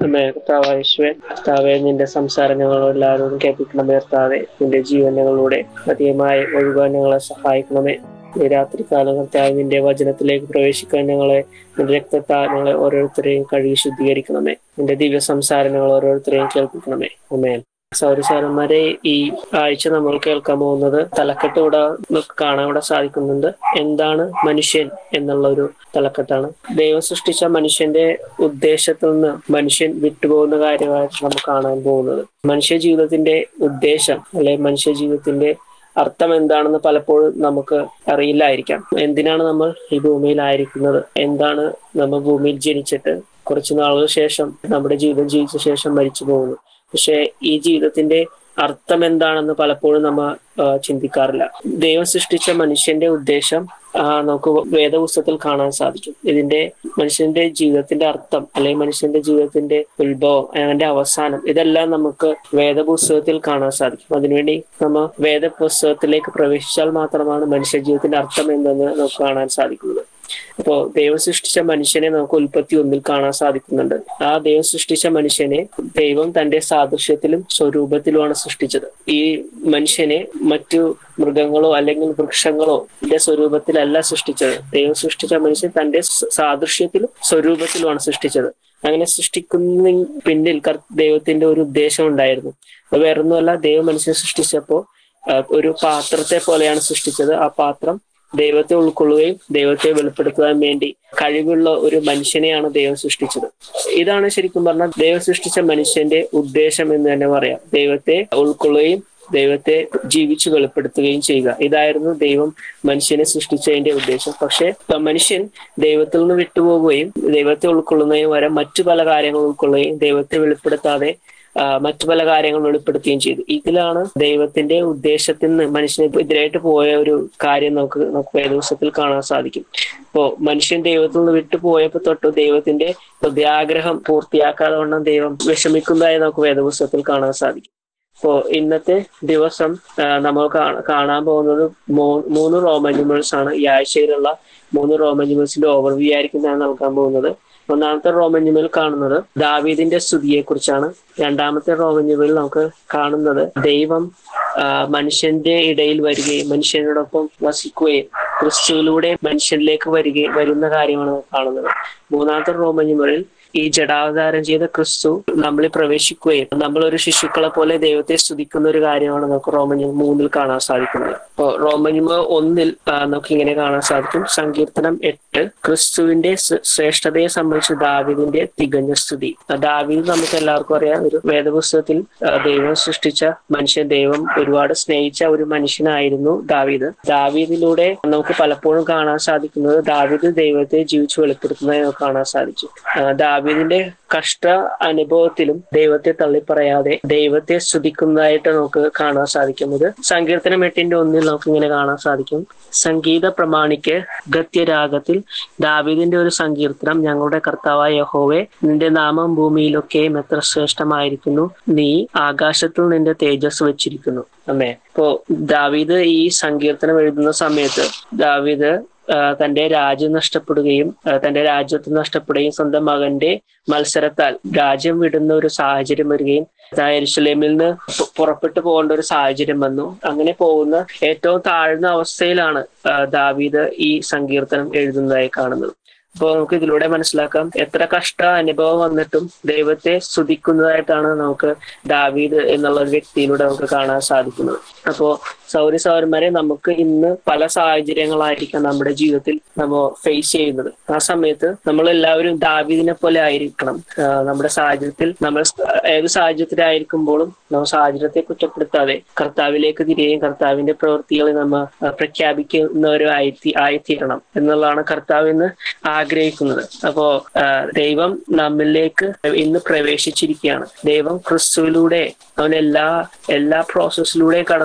അമ്മേ കർത്താവ് യേശുവെ കർത്താവെ നിന്റെ സംസാരം ഞങ്ങൾ എല്ലാവരോടും കേൾപ്പിക്കണമേ കർത്താവെ നിന്റെ ജീവൻ ഞങ്ങളുടെ അധികമായി ഒഴുകാൻ ഞങ്ങളെ സഹായിക്കണമേ ഈ രാത്രികാലം കർത്താവ് നിന്റെ വചനത്തിലേക്ക് പ്രവേശിക്കാൻ ഞങ്ങളെ നിന്റെ രക്തത്താൽ ഞങ്ങളെ ഓരോരുത്തരെയും കഴുകി ശുദ്ധീകരിക്കണമേ നിന്റെ ദിവ്യ സംസാരം ഞങ്ങൾ ഓരോരുത്തരെയും കേൾപ്പിക്കണമേ അമ്മേ സൗരസാരന്മാരെ ഈ ആഴ്ച നമ്മൾ കേൾക്കാൻ പോകുന്നത് തലക്കെട്ട് ഇവിടെ നമുക്ക് കാണാൻ ഇവിടെ സാധിക്കുന്നുണ്ട് എന്താണ് മനുഷ്യൻ എന്നുള്ള ഒരു തലക്കെട്ടാണ് ദൈവം സൃഷ്ടിച്ച മനുഷ്യന്റെ ഉദ്ദേശത്തിൽ നിന്ന് മനുഷ്യൻ വിട്ടുപോകുന്ന കാര്യമായിട്ട് നമുക്ക് കാണാൻ പോകുന്നത് മനുഷ്യ ജീവിതത്തിന്റെ ഉദ്ദേശം അല്ലെ മനുഷ്യ ജീവിതത്തിന്റെ അർത്ഥം എന്താണെന്ന് പലപ്പോഴും നമുക്ക് അറിയില്ലായിരിക്കാം എന്തിനാണ് നമ്മൾ ഈ ഭൂമിയിലായിരിക്കുന്നത് എന്താണ് നമ്മൾ ഭൂമിയിൽ ജനിച്ചിട്ട് കുറച്ചു നാളുകൾ ശേഷം നമ്മുടെ ജീവിതം ജീവിച്ച ശേഷം മരിച്ചു പോകുന്നു പക്ഷെ ഈ ജീവിതത്തിന്റെ അർത്ഥം എന്താണെന്ന് പലപ്പോഴും നമ്മ ചിന്തിക്കാറില്ല ദൈവം സൃഷ്ടിച്ച മനുഷ്യന്റെ ഉദ്ദേശം നമുക്ക് വേദപുസ്തകത്തിൽ കാണാൻ സാധിക്കും ഇതിന്റെ മനുഷ്യന്റെ ജീവിതത്തിന്റെ അർത്ഥം അല്ലെങ്കിൽ മനുഷ്യന്റെ ജീവിതത്തിന്റെ ഉത്ഭവം അതിന്റെ അവസാനം ഇതെല്ലാം നമുക്ക് വേദപുസ്തകത്തിൽ കാണാൻ സാധിക്കും അതിനുവേണ്ടി നമ്മ വേദപുസ്തകത്തിലേക്ക് പ്രവേശിച്ചാൽ മാത്രമാണ് മനുഷ്യ ജീവിതത്തിന്റെ അർത്ഥം എന്തെന്ന് നമുക്ക് കാണാൻ സാധിക്കുന്നത് അപ്പോ ദൈവം സൃഷ്ടിച്ച മനുഷ്യനെ നമുക്ക് ഉൽപ്പത്തി ഒന്നിൽ കാണാൻ സാധിക്കുന്നുണ്ട് ആ ദൈവം സൃഷ്ടിച്ച മനുഷ്യനെ ദൈവം തന്റെ സാദൃശ്യത്തിലും സ്വരൂപത്തിലുമാണ് സൃഷ്ടിച്ചത് ഈ മനുഷ്യനെ മറ്റു മൃഗങ്ങളോ അല്ലെങ്കിൽ വൃക്ഷങ്ങളോ ന്റെ സ്വരൂപത്തിലല്ല സൃഷ്ടിച്ചത് ദൈവം സൃഷ്ടിച്ച മനുഷ്യൻ തന്റെ സാദൃശ്യത്തിലും സ്വരൂപത്തിലുമാണ് സൃഷ്ടിച്ചത് അങ്ങനെ സൃഷ്ടിക്കുന്ന പിന്നിൽ ദൈവത്തിന്റെ ഒരു ഉദ്ദേശം ഉണ്ടായിരുന്നു അത് വേറൊന്നുമല്ല ദൈവം മനുഷ്യനെ സൃഷ്ടിച്ചപ്പോ ഒരു പാത്രത്തെ പോലെയാണ് സൃഷ്ടിച്ചത് ആ പാത്രം ദൈവത്തെ ഉൾക്കൊള്ളുകയും ദൈവത്തെ വെളിപ്പെടുത്തുവാൻ വേണ്ടി കഴിവുള്ള ഒരു മനുഷ്യനെയാണ് ദൈവം സൃഷ്ടിച്ചത് ഇതാണ് ശരിക്കും പറഞ്ഞാൽ ദൈവം സൃഷ്ടിച്ച മനുഷ്യന്റെ ഉദ്ദേശം എന്ന് തന്നെ പറയാം ദൈവത്തെ ഉൾക്കൊള്ളുകയും ദൈവത്തെ ജീവിച്ചു വെളിപ്പെടുത്തുകയും ചെയ്യുക ഇതായിരുന്നു ദൈവം മനുഷ്യനെ സൃഷ്ടിച്ചതിന്റെ ഉദ്ദേശം പക്ഷെ മനുഷ്യൻ ദൈവത്തിൽ നിന്ന് വിട്ടുപോകുകയും ദൈവത്തെ ഉൾക്കൊള്ളുന്നതിന് വരെ മറ്റു പല കാര്യങ്ങൾ ഉൾക്കൊള്ളുകയും ദൈവത്തെ വെളിപ്പെടുത്താതെ മറ്റു പല കാര്യങ്ങൾ വെളിപ്പെടുത്തുകയും ചെയ്തു ഇതിലാണ് ദൈവത്തിന്റെ ഉദ്ദേശത്തിൽ നിന്ന് മനുഷ്യന് എതിരായിട്ട് പോയ ഒരു കാര്യം നമുക്ക് നമുക്ക് വേദപുസ്തകത്തിൽ കാണാൻ സാധിക്കും ഇപ്പോ മനുഷ്യൻ ദൈവത്തിൽ നിന്ന് വിട്ടുപോയപ്പോ തൊട്ട് ദൈവത്തിന്റെ ഹൃദയാഗ്രഹം പൂർത്തിയാക്കാതെ വണ്ണം ദൈവം വിഷമിക്കുന്നതായി നമുക്ക് വേദപുസ്തകത്തിൽ കാണാൻ സാധിക്കും അപ്പോ ഇന്നത്തെ ദിവസം നമ്മൾ കാണാൻ പോകുന്നത് മൂന്ന് റോമൻ ന്യൂമേഴ്സ് ആണ് ഈ ആഴ്ചയിലുള്ള മൂന്ന് റോമൻ ന്യൂമേഴ്സിന്റെ ഓവർവ്യൂ ആയിരിക്കും ഞാൻ നൽകാൻ പോകുന്നത് ഒന്നാമത്തെ റോമന്യമിൽ കാണുന്നത് ദാവീദിന്റെ സ്തുതിയെ കുറിച്ചാണ് രണ്ടാമത്തെ റോമന്യമിൽ നമുക്ക് കാണുന്നത് ദൈവം മനുഷ്യന്റെ ഇടയിൽ വരികയും മനുഷ്യനോടൊപ്പം വസിക്കുകയും ക്രിസ്തുവിലൂടെ മനുഷ്യനിലേക്ക് വരികയും വരുന്ന കാര്യമാണ് കാണുന്നത് മൂന്നാമത്തെ റോമന്യമിൽ ഈ ജഡാവതാരം ചെയ്ത ക്രിസ്തു നമ്മളിൽ പ്രവേശിക്കുകയും നമ്മളൊരു ശിശുക്കളെ പോലെ ദൈവത്തെ സ്തുതിക്കുന്ന ഒരു കാര്യമാണ് നമുക്ക് റോമന്യം മൂന്നിൽ കാണാൻ സാധിക്കുന്നത് അപ്പോ റോമന്യമ ഒന്നിൽ നമുക്ക് ഇങ്ങനെ കാണാൻ സാധിക്കും സങ്കീർത്തനം എട്ട് ക്രിസ്തുവിന്റെ ശ്രേഷ്ഠതയെ സംബന്ധിച്ച് ദാവിദിന്റെ തികഞ്ഞ സ്തുതി ദാവിദ് നമുക്ക് എല്ലാവർക്കും അറിയാം ഒരു വേദപുസ്തകത്തിൽ ദൈവം സൃഷ്ടിച്ച മനുഷ്യൻ ദൈവം ഒരുപാട് സ്നേഹിച്ച ഒരു മനുഷ്യനായിരുന്നു ദാവീദ് ദാവീദിലൂടെ നമുക്ക് പലപ്പോഴും കാണാൻ സാധിക്കുന്നത് ദാവീദ് ദൈവത്തെ ജീവിച്ചു വെളിപ്പെടുത്തുന്നതായി നമുക്ക് കാണാൻ സാധിച്ചു ദാവീദിന്റെ കഷ്ട അനുഭവത്തിലും ദൈവത്തെ തള്ളിപ്പറയാതെ ദൈവത്തെ സ്തുതിക്കുന്നതായിട്ട് നമുക്ക് കാണാൻ സാധിക്കുന്നത് സങ്കീർത്തനം എട്ടിന്റെ ഒന്നിൽ നമുക്ക് ഇങ്ങനെ കാണാൻ സാധിക്കും സംഗീത പ്രമാണിക്ക് ഗത്യരാഗത്തിൽ ദാവീദിന്റെ ഒരു സങ്കീർത്തനം ഞങ്ങളുടെ കർത്താവായ യഹോവെ നിന്റെ നാമം ഭൂമിയിലൊക്കെയും എത്ര ശ്രേഷ്ഠമായിരിക്കുന്നു നീ ആകാശത്തിൽ നിന്റെ തേജസ് വെച്ചിരിക്കുന്നു അമ്മേ ഇപ്പോ ദാവീദ് ഈ സങ്കീർത്തനം എഴുതുന്ന സമയത്ത് ദാവീദ് തന്റെ രാജ്യം നഷ്ടപ്പെടുകയും തന്റെ രാജ്യത്ത് നഷ്ടപ്പെടുകയും സ്വന്തം മകന്റെ മത്സരത്താൽ രാജ്യം വിടുന്ന ഒരു സാഹചര്യം വരികയും എരുസലേമിൽ നിന്ന് പുറപ്പെട്ടു പോകേണ്ട ഒരു സാഹചര്യം വന്നു അങ്ങനെ പോകുന്ന ഏറ്റവും താഴ്ന്ന അവസ്ഥയിലാണ് ദാവീദ് ഈ സങ്കീർത്തനം എഴുതുന്നതായി കാണുന്നത് അപ്പോൾ നമുക്ക് ഇതിലൂടെ മനസ്സിലാക്കാം എത്ര കഷ്ട അനുഭവം വന്നിട്ടും ദൈവത്തെ സ്തുതിക്കുന്നതായിട്ടാണ് നമുക്ക് ദാവീദ് എന്നുള്ള ഒരു വ്യക്തിയിലൂടെ നമുക്ക് കാണാൻ സാധിക്കുന്നത് അപ്പോ സൗരി സൗരന്മാരെ നമുക്ക് ഇന്ന് പല സാഹചര്യങ്ങളായിരിക്കാം നമ്മുടെ ജീവിതത്തിൽ നമ്മൾ ഫേസ് ചെയ്യുന്നത് ആ സമയത്ത് നമ്മൾ എല്ലാവരും ദാവീദിനെ പോലെ ആയിരിക്കണം നമ്മുടെ സാഹചര്യത്തിൽ നമ്മൾ ഏത് സാഹചര്യത്തിലായിരിക്കുമ്പോഴും നമ്മൾ സാഹചര്യത്തെ കുറ്റപ്പെടുത്താതെ കർത്താവിലേക്ക് തിരികെയും കർത്താവിന്റെ പ്രവൃത്തികളെ നമ്മൾ പ്രഖ്യാപിക്കുന്നവരും ആയിത്തീരണം എന്നുള്ളതാണ് കർത്താവ് ഇന്ന് ആഗ്രഹിക്കുന്നത് അപ്പോ ദൈവം നമ്മിലേക്ക് ഇന്ന് പ്രവേശിച്ചിരിക്കുകയാണ് ദൈവം ക്രിസ്തുവിലൂടെ അവൻ എല്ലാ എല്ലാ പ്രോസസ്സിലൂടെ കടന്നു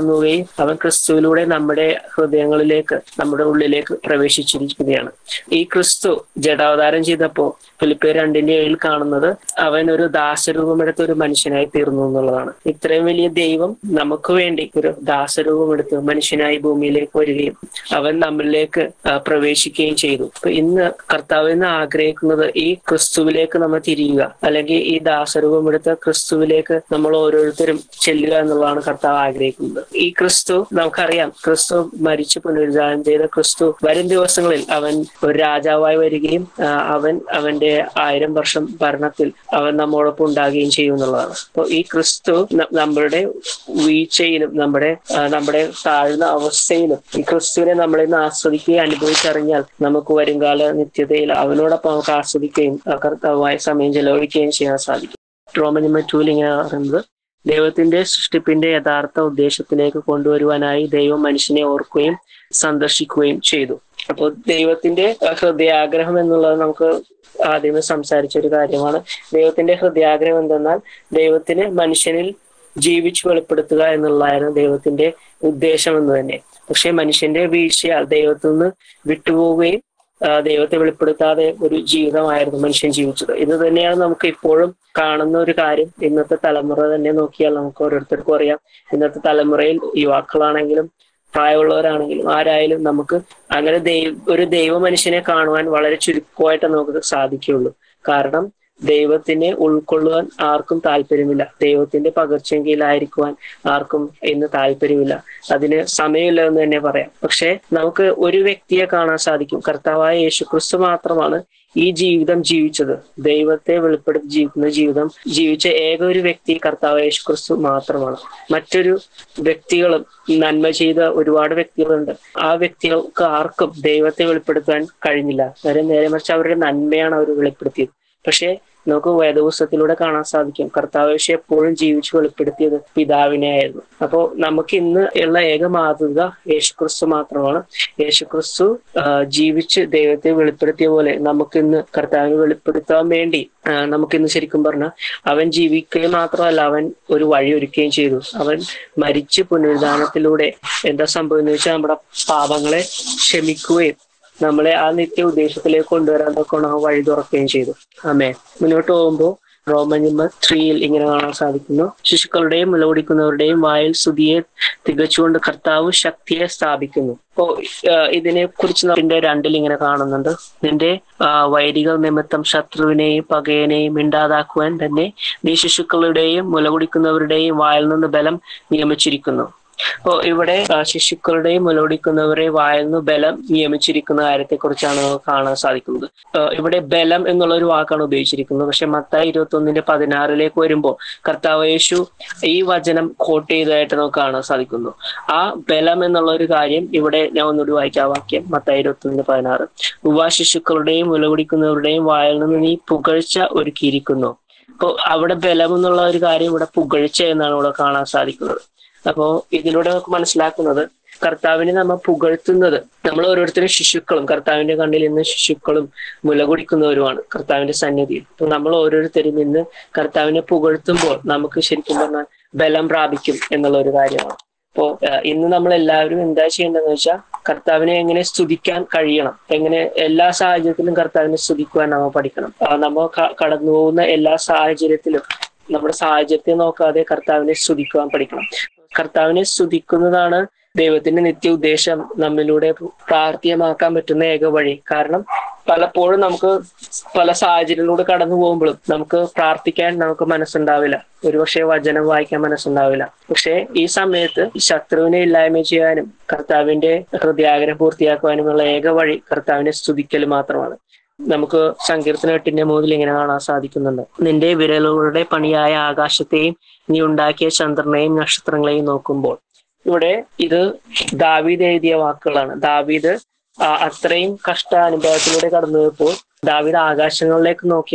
ഉറങ്ങുകയും അവൻ ക്രിസ്തുവിലൂടെ നമ്മുടെ ഹൃദയങ്ങളിലേക്ക് നമ്മുടെ ഉള്ളിലേക്ക് പ്രവേശിച്ചിരിക്കുകയാണ് ഈ ക്രിസ്തു ജഡാവതാരം ചെയ്തപ്പോ ഫിലിപ്പേ രണ്ടിന്റെ ഏഴിൽ കാണുന്നത് അവൻ ഒരു ദാസരൂപമെടുത്ത ഒരു മനുഷ്യനായി തീർന്നു എന്നുള്ളതാണ് ഇത്രയും വലിയ ദൈവം നമുക്ക് വേണ്ടി ഒരു ദാസരൂപമെടുത്ത് മനുഷ്യനായി ഭൂമിയിലേക്ക് വരികയും അവൻ നമ്മളിലേക്ക് ആ, പ്രവേശിക്കുകയും ചെയ്തു അപ്പൊ ഇന്ന് കർത്താവ് ഇന്ന് ആഗ്രഹിക്കുന്നത് ഈ ക്രിസ്തുവിലേക്ക് നമ്മൾ തിരിയുക അല്ലെങ്കിൽ ഈ ദാസരൂപമെടുത്ത ക്രിസ്തുവിലേക്ക് നമ്മൾ ഓരോരുത്തരും ചെല്ലുക എന്നുള്ളതാണ് കർത്താവ് ആഗ്രഹിക്കുന്നത് ഈ ക്രിസ്തു നമുക്കറിയാം ക്രിസ്തു മരിച്ചു പുനരുദ്ധാനം ചെയ്ത ക്രിസ്തു വരും ദിവസങ്ങളിൽ അവൻ ഒരു രാജാവായി വരികയും ആ, അവൻ അവന്റെ ആയിരം വർഷം ഭരണത്തിൽ അവൻ നമ്മോടൊപ്പം ഉണ്ടാകുകയും ചെയ്യും എന്നുള്ളതാണ് അപ്പോൾ ഈ ക്രിസ്തു ന- നമ്മളുടെ വീഴ്ചയിലും നമ്മുടെ ആ, നമ്മുടെ താഴ്ന്ന അവസ്ഥയിലും ഈ ക്രിസ്തുവിനെ നമ്മളിൽ നിന്ന് ആസ്വദിക്കുകയും അനുഭവിച്ചറിഞ്ഞാൽ നമുക്ക് വരുംകാല നിത്യതയിൽ അവനോടൊപ്പം നമുക്ക് ആസ്വദിക്കുകയും ആ, കർത്താവായ സമയം ചെലവഴിക്കുകയും ചെയ്യാൻ സാധിക്കും റോമൻ ടൂൽ ഇങ്ങനെ പറയുന്നത് ദൈവത്തിന്റെ സൃഷ്ടിപ്പിന്റെ യഥാർത്ഥ ഉദ്ദേശത്തിലേക്ക് കൊണ്ടുവരുവാനായി ദൈവം മനുഷ്യനെ ഓർക്കുകയും സന്ദർശിക്കുകയും ചെയ്തു അപ്പോൾ ദൈവത്തിന്റെ ആ, ഹൃദയാഗ്രഹം എന്നുള്ളത് നമുക്ക് ആദ്യമേ സംസാരിച്ച ഒരു കാര്യമാണ് ദൈവത്തിന്റെ ഹൃദയാഗ്രഹം എന്തെന്നാൽ ദൈവത്തിന് മനുഷ്യനിൽ ജീവിച്ചു വെളിപ്പെടുത്തുക എന്നുള്ളതായിരുന്നു ദൈവത്തിന്റെ ഉദ്ദേശം എന്ന് തന്നെ പക്ഷെ മനുഷ്യന്റെ വീഴ്ചയാൽ ദൈവത്തിൽ നിന്ന് വിട്ടുപോവുകയും ആ, ദൈവത്തെ വെളിപ്പെടുത്താതെ ഒരു ജീവിതമായിരുന്നു മനുഷ്യൻ ജീവിച്ചത് ഇത് തന്നെയാണ് നമുക്ക് ഇപ്പോഴും കാണുന്ന ഒരു കാര്യം ഇന്നത്തെ തലമുറ തന്നെ നോക്കിയാൽ നമുക്ക് ഓരോരുത്തർക്കും അറിയാം ഇന്നത്തെ തലമുറയിൽ യുവാക്കളാണെങ്കിലും പ്രായമുള്ളവരാണെങ്കിലും ആരായാലും നമുക്ക് അങ്ങനെ ദൈവ ഒരു ദൈവ മനുഷ്യനെ കാണുവാൻ വളരെ ചുരുക്കമായിട്ട് നമുക്ക് സാധിക്കുകയുള്ളൂ കാരണം ദൈവത്തിനെ ഉൾക്കൊള്ളുവാൻ ആർക്കും താല്പര്യമില്ല ദൈവത്തിന്റെ പകർച്ചയും കീഴിലായിരിക്കുവാൻ ആർക്കും ഇന്ന് താല്പര്യമില്ല അതിന് സമയമില്ല എന്ന് തന്നെ പറയാം പക്ഷെ നമുക്ക് ഒരു വ്യക്തിയെ കാണാൻ സാധിക്കും കർത്താവായ യേശുക്രിസ്തു മാത്രമാണ് ഈ ജീവിതം ജീവിച്ചത് ദൈവത്തെ വെളിപ്പെടുത്തി ജീവിക്കുന്ന ജീവിതം ജീവിച്ച ഏക ഒരു വ്യക്തി കർത്താവ് യേശുക്രിസ്തു മാത്രമാണ് മറ്റൊരു വ്യക്തികളും നന്മ ചെയ്ത ഒരുപാട് വ്യക്തികളുണ്ട് ആ വ്യക്തികൾക്ക് ആർക്കും ദൈവത്തെ വെളിപ്പെടുത്താൻ കഴിഞ്ഞില്ല നേരെ നേരെ മറിച്ച് അവരുടെ നന്മയാണ് അവർ വെളിപ്പെടുത്തിയത് പക്ഷേ നമുക്ക് വേദപുസ്തകത്തിലൂടെ കാണാൻ സാധിക്കും കർത്താവ് യേശു എപ്പോഴും ജീവിച്ചു വെളിപ്പെടുത്തിയത് പിതാവിനെ ആയിരുന്നു അപ്പോൾ നമുക്ക് ഇന്ന് ഉള്ള ഏക മാതൃക യേശുക്രിസ്തു മാത്രമാണ് യേശുക്രിസ്തു ആ, ജീവിച്ച് ദൈവത്തെ വെളിപ്പെടുത്തിയ പോലെ നമുക്കിന്ന് കർത്താവിനെ വെളിപ്പെടുത്താൻ വേണ്ടി ആ, നമുക്കിന്ന് ശരിക്കും പറഞ്ഞാൽ അവൻ ജീവിക്കുകയും മാത്രമല്ല അവൻ ഒരു വഴി ഒരുക്കുകയും ചെയ്തു അവൻ മരിച്ച് പുനരുദ്ധാനത്തിലൂടെ എന്താ സംഭവിച്ചെന്ന് വെച്ചാൽ നമ്മുടെ പാപങ്ങളെ ക്ഷമിക്കുകയും നമ്മളെ ആ നിത്യ ഉദ്ദേശത്തിലേക്ക് കൊണ്ടുവരാൻ തൊക്കെ വഴി തുറക്കുകയും ചെയ്തു ആമേ മുന്നോട്ട് പോകുമ്പോൾ റോമനിമ ത്രീയിൽ ഇങ്ങനെ കാണാൻ സാധിക്കുന്നു ശിശുക്കളുടെയും മുലകുടിക്കുന്നവരുടെയും വായിൽ സ്തുതിയെ തികച്ചുകൊണ്ട് കർത്താവ് ശക്തിയെ സ്ഥാപിക്കുന്നു അപ്പോ ഇതിനെ കുറിച്ച് ഇതിന്റെ രണ്ടിൽ ഇങ്ങനെ കാണുന്നുണ്ട് നിന്റെ ആ, വൈരികൾ നിമിത്തം ശത്രുവിനെയും പകയനെയും ഇണ്ടാതാക്കുവാൻ തന്നെ നീ ശിശുക്കളുടെയും മുലകുടിക്കുന്നവരുടെയും വായിൽ നിന്ന് ബലം നിയമിച്ചിരിക്കുന്നു അപ്പോ ഇവിടെ ആ, ശിശുക്കളുടെയും മുലകുടിക്കുന്നവരെ വായിൽ നിന്ന് ബലം നിയമിച്ചിരിക്കുന്ന കാര്യത്തെ കുറിച്ചാണ് നമുക്ക് കാണാൻ സാധിക്കുന്നത് ആ, ഇവിടെ ബലം എന്നുള്ള ഒരു വാക്കാണ് ഉപയോഗിച്ചിരിക്കുന്നത് പക്ഷെ മത്തായി ഇരുപത്തി ഒന്നിന്റെ പതിനാറിലേക്ക് വരുമ്പോൾ കർത്താവ് യേശു ഈ വചനം കോട്ട് ചെയ്തതായിട്ട് നമുക്ക് കാണാൻ സാധിക്കുന്നു ആ ബലം എന്നുള്ള ഒരു കാര്യം ഇവിടെ ഞാൻ ഒന്നുകൂടി വായിക്കാം ആ വാക്യം മത്തായി ഇരുപത്തി ഒന്നിന്റെ പതിനാറ് യുവാ ശിശുക്കളുടെയും മുലകുടിക്കുന്നവരുടെയും വായിൽ നിന്ന് നീ പുകഴ്ച ഒരുക്കിയിരിക്കുന്നു അപ്പോൾ അവിടെ ബലം എന്നുള്ള ഒരു കാര്യം ഇവിടെ പുകഴ്ച എന്നാണ് ഇവിടെ കാണാൻ സാധിക്കുന്നത് അപ്പോ ഇതിലൂടെ നമുക്ക് മനസ്സിലാക്കുന്നത് കർത്താവിനെ നമ്മൾ പുകഴ്ത്തുന്നത് നമ്മൾ ഓരോരുത്തരും ശിശുക്കളും കർത്താവിന്റെ കണ്ണിൽ ഇന്ന് ശിശുക്കളും മുല കുടിക്കുന്നവരുമാണ് കർത്താവിന്റെ സന്നിധിയിൽ അപ്പൊ നമ്മൾ ഓരോരുത്തരും ഇന്ന് കർത്താവിനെ പുകഴ്ത്തുമ്പോൾ നമുക്ക് ശരിക്കും പറഞ്ഞാൽ ബലം പ്രാപിക്കും എന്നുള്ള ഒരു കാര്യമാണ് അപ്പോ ഏഹ്, ഇന്ന് നമ്മൾ എല്ലാവരും എന്താ ചെയ്യേണ്ടതെന്ന് വെച്ചാൽ കർത്താവിനെ എങ്ങനെ സ്തുതിക്കാൻ കഴിയണം എങ്ങനെ എല്ലാ സാഹചര്യത്തിലും കർത്താവിനെ സ്തുതിക്കുവാൻ നമ്മൾ പഠിക്കണം ആ, നമ്മൾ ക- കടന്നു പോകുന്ന എല്ലാ സാഹചര്യത്തിലും നമ്മുടെ സാഹചര്യത്തെ നോക്കാതെ കർത്താവിനെ സ്തുതിക്കുവാൻ പഠിക്കണം കർത്താവിനെ സ്തുതിക്കുന്നതാണ് ദൈവത്തിന്റെ നിത്യ ഉദ്ദേശം നമ്മിലൂടെ പ്രാർത്ഥ്യമാക്കാൻ പറ്റുന്ന ഏക വഴി കാരണം പലപ്പോഴും നമുക്ക് പല സാഹചര്യങ്ങളിലൂടെ കടന്നു പോകുമ്പോഴും നമുക്ക് പ്രാർത്ഥിക്കാൻ നമുക്ക് മനസ്സുണ്ടാവില്ല ഒരുപക്ഷെ വചനം വായിക്കാൻ മനസ്സുണ്ടാവില്ല പക്ഷെ ഈ സമയത്ത് ശത്രുവിനെ ഇല്ലായ്മ ചെയ്യാനും കർത്താവിന്റെ ഹൃദയാഗ്രഹം പൂർത്തിയാക്കുവാനുമുള്ള ഏക വഴി കർത്താവിനെ സ്തുതിക്കൽ മാത്രമാണ് നമുക്ക് സങ്കീർത്തന എട്ടിന്റെ മൂന്നിൽ ഇങ്ങനെ കാണാൻ സാധിക്കുന്നുണ്ട് നിന്റെ വിരലുകളുടെ പണിയായ ആകാശത്തെയും നീ ഉണ്ടാക്കിയ ചന്ദ്രനെയും നക്ഷത്രങ്ങളെയും നോക്കുമ്പോൾ ഇവിടെ ഇത് ദാവീദ് എഴുതിയ വാക്കുകളാണ് ദാവീദ് ആ അത്രയും കഷ്ട അനുഭവത്തിലൂടെ കടന്നു പോയപ്പോൾ ദാവീദ് ആകാശങ്ങളിലേക്ക് നോക്കിയപ്പോ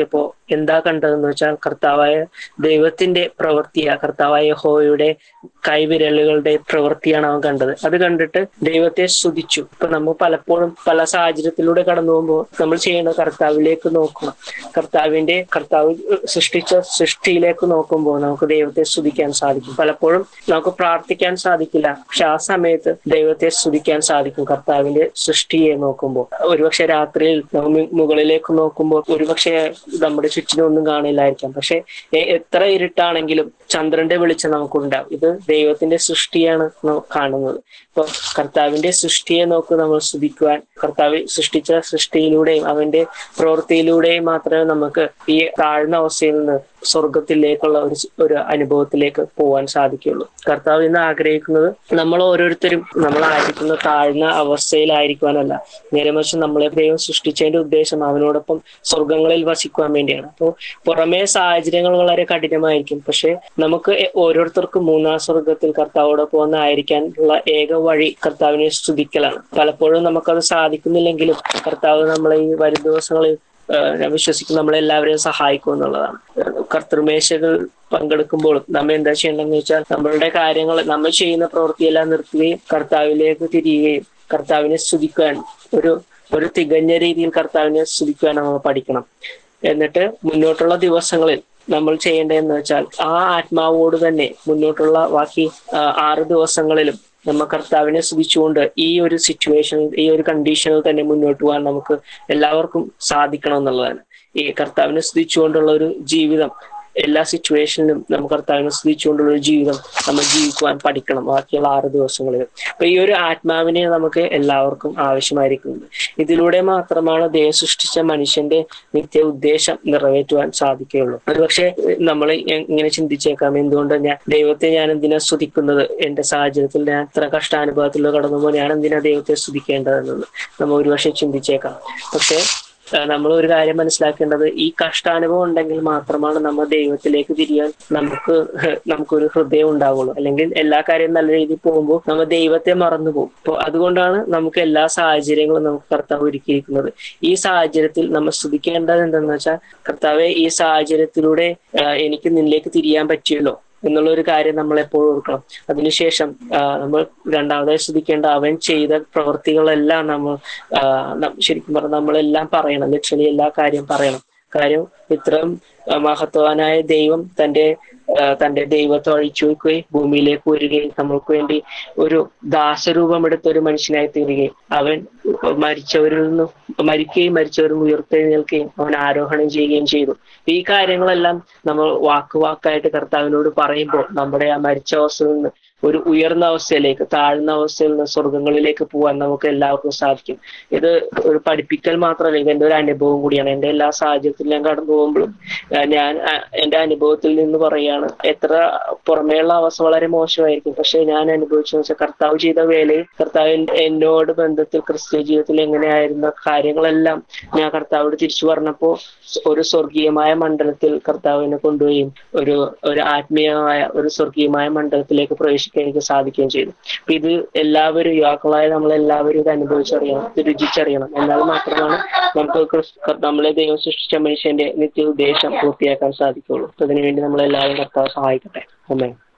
എന്താ കണ്ടതെന്ന് വെച്ചാൽ കർത്താവായ ദൈവത്തിന്റെ പ്രവൃത്തിയാ കർത്താവായ ഹോയുടെ കൈവിരലുകളുടെ പ്രവൃത്തിയാണ് അവൻ കണ്ടത് അത് കണ്ടിട്ട് ദൈവത്തെ സ്തുതിച്ചു ഇപ്പൊ നമ്മൾ പലപ്പോഴും പല സാഹചര്യത്തിലൂടെ കടന്നു പോകുമ്പോൾ നമ്മൾ ചെയ്യേണ്ട കർത്താവിലേക്ക് നോക്കണം കർത്താവിന്റെ കർത്താവ് സൃഷ്ടിച്ച സൃഷ്ടിയിലേക്ക് നോക്കുമ്പോൾ നമുക്ക് ദൈവത്തെ സ്തുതിക്കാൻ സാധിക്കും പലപ്പോഴും നമുക്ക് പ്രാർത്ഥിക്കാൻ സാധിക്കില്ല പക്ഷെ ആ സമയത്ത് ദൈവത്തെ സ്തുതിക്കാൻ സാധിക്കും കർത്താവിന്റെ സൃഷ്ടിയെ നോക്കുമ്പോൾ ഒരുപക്ഷെ രാത്രിയിൽ നമ്മൾ മുകളിലേക്ക് നോക്കുമ്പോൾ ഒരുപക്ഷെ നമ്മുടെ ചുറ്റിനും ഒന്നും കാണില്ലായിരിക്കാം പക്ഷെ എ- എത്ര ഇരുട്ടാണെങ്കിലും ചന്ദ്രന്റെ വെളിച്ചം നമുക്കുണ്ടാവും ഇത് ദൈവത്തിന്റെ സൃഷ്ടിയാണ് നാം കാണുന്നത് ഇപ്പൊ കർത്താവിന്റെ സൃഷ്ടിയെ നോക്കി നമ്മൾ സ്തുതിക്കുവാൻ കർത്താവ് സൃഷ്ടിച്ച സൃഷ്ടിയിലൂടെയും അവന്റെ പ്രവൃത്തിയിലൂടെയും മാത്രമേ നമുക്ക് ഈ താഴ്ന്ന അവസ്ഥയിൽ നിന്ന് സ്വർഗത്തിലേക്കുള്ള ഒരു ഒരു അനുഭവത്തിലേക്ക് പോകാൻ സാധിക്കുള്ളൂ കർത്താവ് ഇന്ന് ആഗ്രഹിക്കുന്നത് നമ്മൾ ഓരോരുത്തരും നമ്മളായിരിക്കുന്ന താഴ്ന്ന അവസ്ഥയിലായിരിക്കുവാനല്ല നേരെ മറിച്ച് നമ്മളെ ദൈവം സൃഷ്ടിച്ചതിന്റെ ഉദ്ദേശം അവനോടൊപ്പം സ്വർഗങ്ങളിൽ വസിക്കുവാൻ വേണ്ടിയാണ് അപ്പോൾ പുറമേ സാഹചര്യങ്ങൾ വളരെ കഠിനമായിരിക്കും പക്ഷെ നമുക്ക് എ- ഓരോരുത്തർക്കും മൂന്നാം സ്വർഗത്തിൽ കർത്താവോടൊപ്പം ഒന്നായിരിക്കാനുള്ള ഏക വഴി കർത്താവിനെ സ്തുതിക്കലാണ് പലപ്പോഴും നമുക്കത് സാധിക്കുന്നില്ലെങ്കിലും കർത്താവ് നമ്മളെ ഈ വരും ദിവസങ്ങളിൽ ഏഹ് ഞാൻ വിശ്വസിക്കുന്നു നമ്മളെല്ലാവരെയും സഹായിക്കും എന്നുള്ളതാണ് കർത്തൃമേശകൾ പങ്കെടുക്കുമ്പോൾ നമ്മൾ എന്താ ചെയ്യേണ്ടതെന്ന് വെച്ചാൽ നമ്മളുടെ കാര്യങ്ങൾ നമ്മൾ ചെയ്യുന്ന പ്രവൃത്തിയെല്ലാം നിർത്തുകയും കർത്താവിലേക്ക് തിരിയുകയും കർത്താവിനെ സ്തുതിക്കുവാൻ ഒരു ഒരു തികഞ്ഞ രീതിയിൽ കർത്താവിനെ സ്തുതിക്കുവാൻ നമ്മൾ പഠിക്കണം എന്നിട്ട് മുന്നോട്ടുള്ള ദിവസങ്ങളിൽ നമ്മൾ ചെയ്യേണ്ടതെന്ന് വെച്ചാൽ ആ ആത്മാവോട് തന്നെ മുന്നോട്ടുള്ള ബാക്കി ആ, ആറ് ദിവസങ്ങളിലും നമ്മ കർത്താവിനെ സ്തുതിച്ചുകൊണ്ട് ഈ ഒരു സിറ്റുവേഷനിൽ ഈ ഒരു കണ്ടീഷനിൽ തന്നെ മുന്നോട്ട് പോകാൻ നമുക്ക് എല്ലാവർക്കും സാധിക്കണം എന്നുള്ളതാണ് ഈ കർത്താവിനെ സ്തുതിച്ചുകൊണ്ടുള്ള ഒരു ജീവിതം എല്ലാ സിറ്റുവേഷനിലും നമുക്ക് കർത്താവിനെ സ്തുതിച്ചുകൊണ്ടുള്ള ഒരു ജീവിതം നമ്മൾ ജീവിക്കുവാൻ പഠിക്കണം ബാക്കിയുള്ള ആറ് ദിവസങ്ങളിൽ അപ്പൊ ഈ ഒരു ആത്മാവിനെ നമുക്ക് എല്ലാവർക്കും ആവശ്യമായിരിക്കുന്നത് ഇതിലൂടെ മാത്രമാണ് ദൈവം സൃഷ്ടിച്ച മനുഷ്യന്റെ നിത്യ ഉദ്ദേശം നിറവേറ്റുവാൻ സാധിക്കുകയുള്ളൂ ഒരുപക്ഷെ നമ്മൾ ഇങ്ങനെ ചിന്തിച്ചേക്കാം എന്തുകൊണ്ട് ഞാൻ ദൈവത്തെ ഞാൻ എന്തിനാ സ്തുതിക്കുന്നത് എന്റെ സാഹചര്യത്തിൽ ഞാൻ ഇത്ര കഷ്ടാനുഭവത്തിലൂടെ കടന്നുമ്പോൾ ഞാൻ എന്തിനാ ദൈവത്തെ സ്തുതിക്കേണ്ടതെന്നത് നമ്മൾ ഒരുപക്ഷെ ചിന്തിച്ചേക്കാം പക്ഷെ ഏഹ് നമ്മൾ ഒരു കാര്യം മനസ്സിലാക്കേണ്ടത് ഈ കഷ്ടാനുഭവം ഉണ്ടെങ്കിൽ മാത്രമാണ് നമ്മൾ ദൈവത്തിലേക്ക് തിരിയാൻ നമുക്ക് ഹ് നമുക്കൊരു ഹൃദയം ഉണ്ടാവുള്ളൂ അല്ലെങ്കിൽ എല്ലാ കാര്യവും നല്ല രീതിയിൽ പോകുമ്പോൾ നമ്മൾ ദൈവത്തെ മറന്നു പോകും അപ്പോൾ അതുകൊണ്ടാണ് നമുക്ക് എല്ലാ സാഹചര്യങ്ങളും നമുക്ക് കർത്താവ് ഒരുക്കിയിരിക്കുന്നത് ഈ സാഹചര്യത്തിൽ നമ്മൾ സ്തുതിക്കേണ്ടത് എന്തെന്ന് വെച്ചാൽ കർത്താവെ ഈ സാഹചര്യത്തിലൂടെ ഏഹ് എനിക്ക് നിന്നിലേക്ക് തിരിയാൻ പറ്റിയല്ലോ എന്നുള്ള ഒരു കാര്യം നമ്മൾ എപ്പോഴും ഓർക്കണം അതിനുശേഷം ആ, നമ്മൾ രണ്ടാമതായി ശ്രദ്ധിക്കേണ്ട അവൻ ചെയ്ത പ്രവൃത്തികളെല്ലാം നമ്മൾ ആ, നം- ശരിക്കും പറഞ്ഞാൽ നമ്മളെല്ലാം പറയണം ലിറ്ററലി എല്ലാ കാര്യം പറയണം കാര്യം ഇത്രയും ആ, മഹത്വാനായ ദൈവം തന്റെ ആ, തന്റെ ദൈവത്തെ അഴിച്ചു വയ്ക്കുകയും ഭൂമിയിലേക്ക് വരികയും നമ്മൾക്ക് വേണ്ടി ഒരു ദാസരൂപം എടുത്ത ഒരു മനുഷ്യനായി തീരുകയും അവൻ മരിച്ചവരിൽ നിന്ന് മരിക്കുകയും മരിച്ചവരിൽ നിന്ന് ഉയർത്തെഴുന്നേൽക്കുകയും അവൻ ആരോഹണം ചെയ്യുകയും ചെയ്തു ഈ കാര്യങ്ങളെല്ലാം നമ്മൾ വാക്ക് വാക്കായിട്ട് കർത്താവിനോട് പറയുമ്പോൾ നമ്മുടെ ആ മരിച്ച അവസ്ഥയിൽ നിന്ന് ഒരു ഉയർന്ന അവസ്ഥയിലേക്ക് താഴ്ന്ന അവസ്ഥയിൽ നിന്ന് സ്വർഗങ്ങളിലേക്ക് പോകാൻ നമുക്ക് എല്ലാവർക്കും സാധിക്കും ഇത് ഒരു പഠിപ്പിക്കൽ മാത്രമല്ല ഇതെന്റെ ഒരു അനുഭവം കൂടിയാണ് എന്റെ എല്ലാ സാഹചര്യത്തിലും ഞാൻ കടന്നു പോകുമ്പോഴും ആ, ഞാൻ ആ, എന്റെ അനുഭവത്തിൽ നിന്ന് പറയാണ് എത്ര പുറമേയുള്ള അവസ്ഥ വളരെ മോശമായിരിക്കും പക്ഷെ ഞാൻ അനുഭവിച്ചു വെച്ചാൽ കർത്താവ് ചെയ്ത വേലയിൽ കർത്താവ് എൻ- എന്നോട് ബന്ധത്തിൽ ക്രിസ്ത്യ ജീവിതത്തിൽ എങ്ങനെയായിരുന്ന കാര്യങ്ങളെല്ലാം ഞാൻ കർത്താവോട് തിരിച്ചു പറഞ്ഞപ്പോ ഒരു സ്വർഗീയമായ മണ്ഡലത്തിൽ കർത്താവിനെ കൊണ്ടുപോയി ഒരു ഒരു ആത്മീയമായ ഒരു സ്വർഗീയമായ മണ്ഡലത്തിലേക്ക് പ്രവേശിക്കാൻ എനിക്ക് സാധിക്കുകയും ചെയ്തു അപ്പൊ ഇത് എല്ലാവരും യുവാക്കളായ നമ്മളെല്ലാവരും ഇത് അനുഭവിച്ചറിയണം ഇത് രുചിച്ചറിയണം എന്നാൽ മാത്രമാണ് നമുക്ക് ക്രിസ്- നമ്മളെ ദൈവം സൃഷ്ടിച്ച മനുഷ്യന്റെ നിത്യ ഉദ്ദേശം പൂർത്തിയാക്കാൻ സാധിക്കുള്ളൂ അപ്പൊ അതിനുവേണ്ടി നമ്മളെല്ലാവരും കർത്താവ് സഹായിക്കട്ടെ അമ്മേ